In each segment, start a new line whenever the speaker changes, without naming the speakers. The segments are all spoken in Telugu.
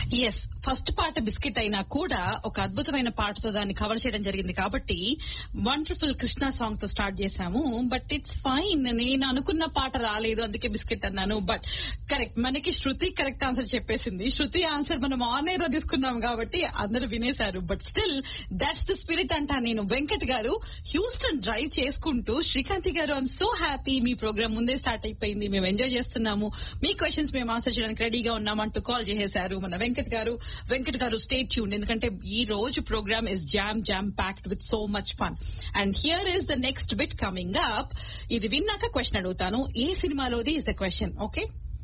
ఎస్ ఫస్ట్ పాట బిస్కెట్ అయినా కూడా ఒక అద్భుతమైన పాటతో దాన్ని కవర్ చేయడం జరిగింది కాబట్టి వండర్ఫుల్ కృష్ణ సాంగ్ తో స్టార్ట్ చేశాము బట్ ఇట్స్ ఫైన్ నేను అనుకున్న పాట రాలేదు అందుకే బిస్కెట్ అన్నాను బట్ కరెక్ట్ మనకి శృతి కరెక్ట్ ఆన్సర్ చెప్పేసింది శృతి ఆన్సర్ మనం ఆన్ ఎయిర్ తీసుకున్నాం కాబట్టి అందరూ వినేశారు but still that's the spirit అంటా నేను వెంకట్ గారు హ్యూస్టన్ డ్రైవ్ చేసుకుంటూ Srikanthi garu I'm so happy మీ ప్రోగ్రామ్ ముందే స్టార్ట్ అయిపోయింది మేము ఎంజాయ్ చేస్తున్నాము మీ క్వశ్చన్స్ మేము ఆన్సర్ చేయడానికి రెడీగా ఉన్నామంటూ కాల్ చేసేశారు మన వెంకట్ గారు వెంకట్ గారు స్టేట్ ట్యూన్ ఎందుకంటే ఈ రోజు program is jam jam packed with so much fun and here is the next bit coming up ఇది విన్నాక క్వశ్చన్ అడుగుతాను ఏ సినిమాలోది ఇస్ ద క్వశ్చన్ ఓకే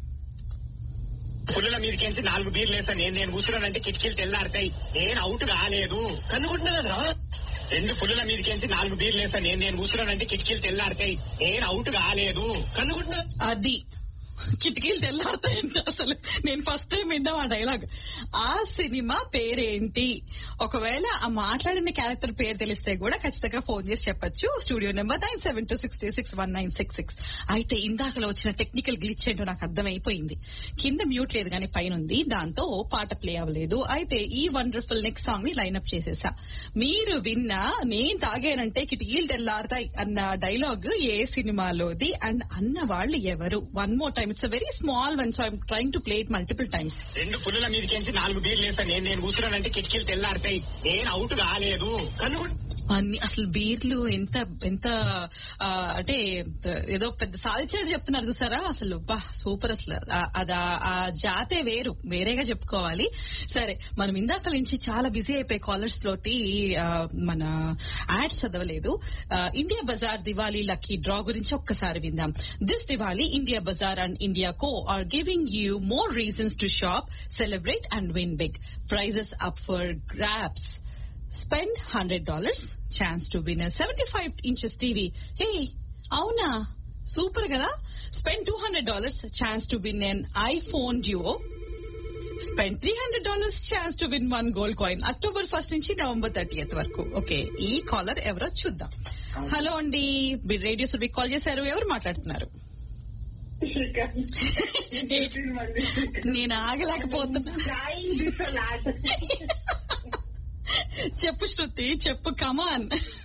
పుల్లల మీదకించి నాలుగు బీర్లు వేసా నేను నేను కూర్చున్నానంటే కిటికీలు తెల్లారుతాయి నేను అవుట్ కాలేదు కనుకుంటున్నా కదరా రెండు పుల్లల మీదకించి నాలుగు బీర్లు వేసా నేను నేను కూర్చున్నానంటే కిటికీలు తెల్లారుతాయి నేను అవుట్ కాలేదు కనుకుంటున్నా
అది కిటికీలు తెల్లారుతాయంట అసలు నేను ఫస్ట్ టైం విన్నాం ఆ డైలాగ్ ఆ సినిమా పేరేంటి ఒకవేళ ఆ మాట్లాడిన క్యారెక్టర్ పేరు తెలిస్తే కూడా ఖచ్చితంగా ఫోన్ చేసి చెప్పొచ్చు studio number nine seven two six six one nine six six అయితే ఇందాకలో వచ్చిన టెక్నికల్ గ్లిచ్ ఏంటో నాకు అర్థమైపోయింది కింద మ్యూట్ లేదు కానీ పైన ఉంది దాంతో పాట ప్లే అవ్వలేదు అయితే ఈ వండర్ఫుల్ నెక్స్ట్ సాంగ్ ని లైన్అప్ చేసేసా మీరు విన్న నేను తాగానంటే కిటికీలు తెల్లారుతాయి అన్న డైలాగ్ ఏ సినిమాలోది అండ్ అన్న వాళ్ళు ఎవరు one more time it's a very small one so I'm trying to play it multiple times
రెండు పుల్లల మీదకించి నాలుగు బీర్లు వేసా నేను నేను కూర్చున్నానంటే కిటికీలు తెల్లారుతాయి నేను అవుట్ కాలేదు కనుకుంటున్నా
అన్ని అసలు బీర్లు ఎంత ఎంత ఆ, అంటే ఏదో పెద్ద సాధించాడు చెప్తున్నారు చూసారా అసలు బా సూపర్ అసలు ఆ- అది ఆ- ఆ జాతే వేరు వేరేగా చెప్పుకోవాలి సరే మనం ఇందాక నుంచి చాలా బిజీ అయిపోయి కాలర్స్ తోటి ఆ, మన యాడ్స్ చదవలేదు ఆ, India bazaar Diwali lucky draw గురించి ఒక్కసారి విందాం this Diwali India bazaar and India co are giving you more reasons to shop celebrate and win big prizes up for grabs Spend $100, chance to win a 75 inches TV. Hey, అవునా సూపర్ కదా spend two hundred dollars chance to win an iPhone duo spend three hundred dollars chance to win one gold coin October first నుంచి నవంబర్ థర్టీఎత్ వరకు ఓకే ఈ కాలర్ ఎవరో చూద్దాం హలో అండి మీరు రేడియో సుబిక్ కాల్ చేశారు ఎవరు మాట్లాడుతున్నారు నేను ఆగలేకపోతున్నా చెప్పు శృతి చెప్పు కమాన్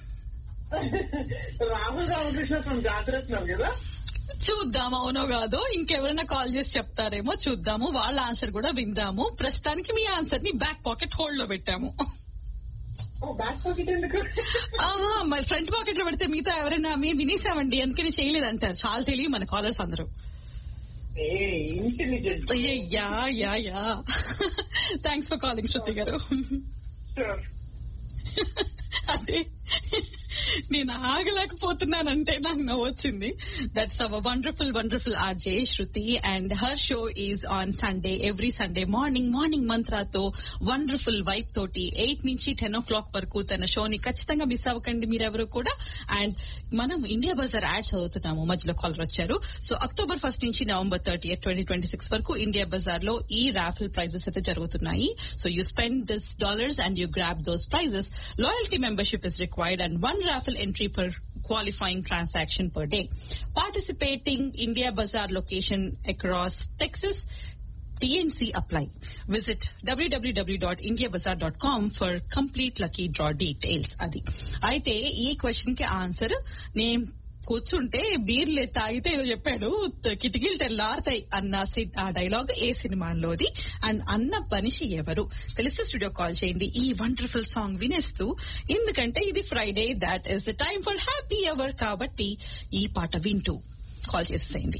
రాహుల్ రామకృష్ణ ఫ్రమ్ జాతరత్నం కదా
చూద్దాం అవునో కాదో ఇంకెవరైనా కాల్ చేసి చెప్తారేమో చూద్దాము వాళ్ళ ఆన్సర్ కూడా విందాము ప్రస్తుతానికి మీ ఆన్సర్ ని బ్యాక్ పాకెట్ హోల్డ్ లో పెట్టాము
ఓ బ్యాక్ పాకెట్ ఎందుకు
ఆహా, మరి ఫ్రంట్ పాకెట్ లో పెడితే మిగతా ఎవరైనా మేము వినేసామండి అందుకని చేయలేదంటారు చాలా తెలియ మన కాలర్స్ అందరూ
a intelligent
yeah yeah yeah thanks for calling Shruti garu
sure
అంటే నేను ఆగలేకపోతున్నానంటే నాకు నవ్వొచ్చింది that's our wonderful wonderful RJ Shruti and her show is on Sunday every Sunday morning morning మంత్రాతో వండర్ఫుల్ వైబ్ తోటి ఎయిట్ నుంచి టెన్ ఓ క్లాక్ వరకు తన షోని ఖచ్చితంగా మిస్ అవ్వకండి మీరెవరు కూడా అండ్ మనం ఇండియా బజార్ యాడ్స్ చదువుతున్నాము మధ్యలో కాలర్ వచ్చారు సో అక్టోబర్ ఫస్ట్ నుంచి November thirty twenty twenty six వరకు ఇండియా బజార్ లో ఈ రాఫిల్ ప్రైజెస్ అయితే జరుగుతున్నాయి so you spend this dollars and you grab those prizes loyalty membership is required and one raffle entry per qualifying transaction per day. Participating India Bazaar location across Texas. TNC apply. Visit www.indiabazaar.com for complete lucky draw details. అది అయితే ఈ క్వశ్చన్ కి ఆన్సర్ నేను కూర్చుంటే బీర్లు తాగితే ఏదో చెప్పాడు కిటికీలు తెల్లారుతాయి అన్న సి- ఆ డైలాగ్ ఏ సినిమాలోది అండ్ అన్న మనిషి ఎవరు తెలిస్తే స్టూడియో కాల్ చేయండి ఈ వండర్ఫుల్ సాంగ్ వినేస్తూ ఎందుకంటే ఇది Friday that is the time for happy hour కాబట్టి ఈ పాట వింటూ కాల్ చేసేసేయండి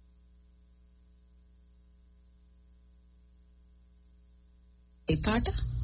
ఈ పాట